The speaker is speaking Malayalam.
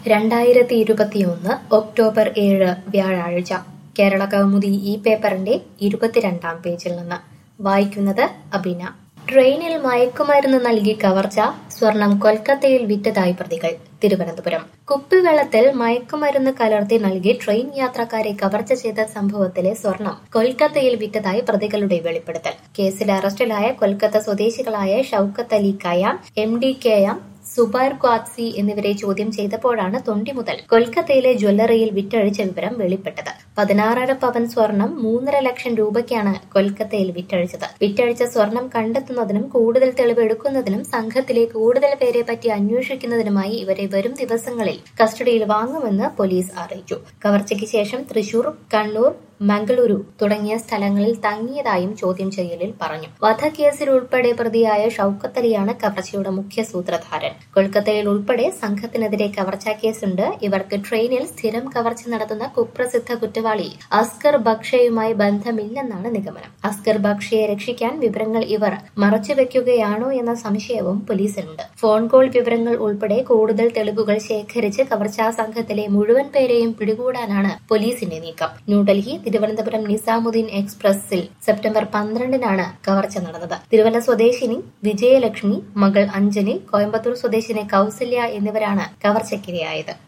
രണ്ടായിരത്തി ഇരുപത്തിയൊന്ന് ഒക്ടോബർ ഏഴ് വ്യാഴാഴ്ച കേരള കൗമുദി ഈ പേപ്പറിന്റെ ഇരുപത്തിരണ്ടാം പേജിൽ നിന്ന് വായിക്കുന്നത് അബിന ട്രെയിനിൽ മയക്കുമരുന്ന് നൽകി കവർച്ച സ്വർണം കൊൽക്കത്തയിൽ വിറ്റതായി പ്രതികൾ തിരുവനന്തപുരം കുപ്പിവെള്ളത്തിൽ മയക്കുമരുന്ന് കലർത്തി നൽകി ട്രെയിൻ യാത്രക്കാരെ കവർച്ച ചെയ്ത സംഭവത്തിലെ സ്വർണം കൊൽക്കത്തയിൽ വിറ്റതായി പ്രതികളുടെ വെളിപ്പെടുത്തൽ കേസിൽ അറസ്റ്റിലായ കൊൽക്കത്ത സ്വദേശികളായ ഷൌക്കത്ത് അലി കയാം എം ഡി കെയാം സുബൈർ ക്വാത്സി എന്നിവരെ ചോദ്യം ചെയ്തപ്പോഴാണ് തൊണ്ടി മുതൽ കൊൽക്കത്തയിലെ ജ്വല്ലറിയിൽ വിറ്റഴിച്ച വിവരം വെളിപ്പെട്ടത് പതിനാറര പവൻ സ്വർണം മൂന്നര ലക്ഷം രൂപയ്ക്കാണ് കൊൽക്കത്തയിൽ വിറ്റഴിച്ചത് വിറ്റഴിച്ച സ്വർണം കണ്ടെത്തുന്നതിനും കൂടുതൽ തെളിവ് എടുക്കുന്നതിനും സംഘത്തിലെ കൂടുതൽ പേരെ പറ്റി അന്വേഷിക്കുന്നതിനുമായി ഇവരെ വരും ദിവസങ്ങളിൽ കസ്റ്റഡിയിൽ വാങ്ങുമെന്ന് പോലീസ് അറിയിച്ചു കവർച്ചയ്ക്ക് ശേഷം തൃശൂർ കണ്ണൂർ മംഗളൂരു തുടങ്ങിയ സ്ഥലങ്ങളിൽ തങ്ങിയതായും ചോദ്യം ചെയ്യലിൽ പറഞ്ഞു വധക്കേസിൽ ഉൾപ്പെടെ പ്രതിയായ ഷൌക്കത്ത് അലിയാണ് കവർച്ചയുടെ മുഖ്യ സൂത്രധാരൻ കൊൽക്കത്തയിൽ ഉൾപ്പെടെ സംഘത്തിനെതിരെ കവർച്ചാ കേസുണ്ട് ഇവർക്ക് ട്രെയിനിൽ സ്ഥിരം കവർച്ച നടത്തുന്ന കുപ്രസിദ്ധ കുറ്റവാളി അസ്കർ ബക്ഷയുമായി ബന്ധമില്ലെന്നാണ് നിഗമനം അസ്കർ ബക്ഷയെ രക്ഷിക്കാൻ വിവരങ്ങൾ ഇവർ മറച്ചുവെക്കുകയാണോ എന്ന സംശയവും പോലീസിനുണ്ട് ഫോൺ കോൾ വിവരങ്ങൾ ഉൾപ്പെടെ കൂടുതൽ തെളിവുകൾ ശേഖരിച്ച് കവർച്ചാ സംഘത്തിലെ മുഴുവൻ പേരെയും പിടികൂടാനാണ് പോലീസിന്റെ നീക്കം ന്യൂഡൽഹി തിരുവനന്തപുരം നിസാമുദ്ദീൻ എക്സ്പ്രസിൽ സെപ്റ്റംബർ പന്ത്രണ്ടിനാണ് കവർച്ച നടന്നത് തിരുവല്ല സ്വദേശിനി വിജയലക്ഷ്മി മകൾ അഞ്ജലി കോയമ്പത്തൂർ സ്വദേശിനി കൌസല്യ എന്നിവരാണ് കവർച്ചയ്ക്കിരയായത്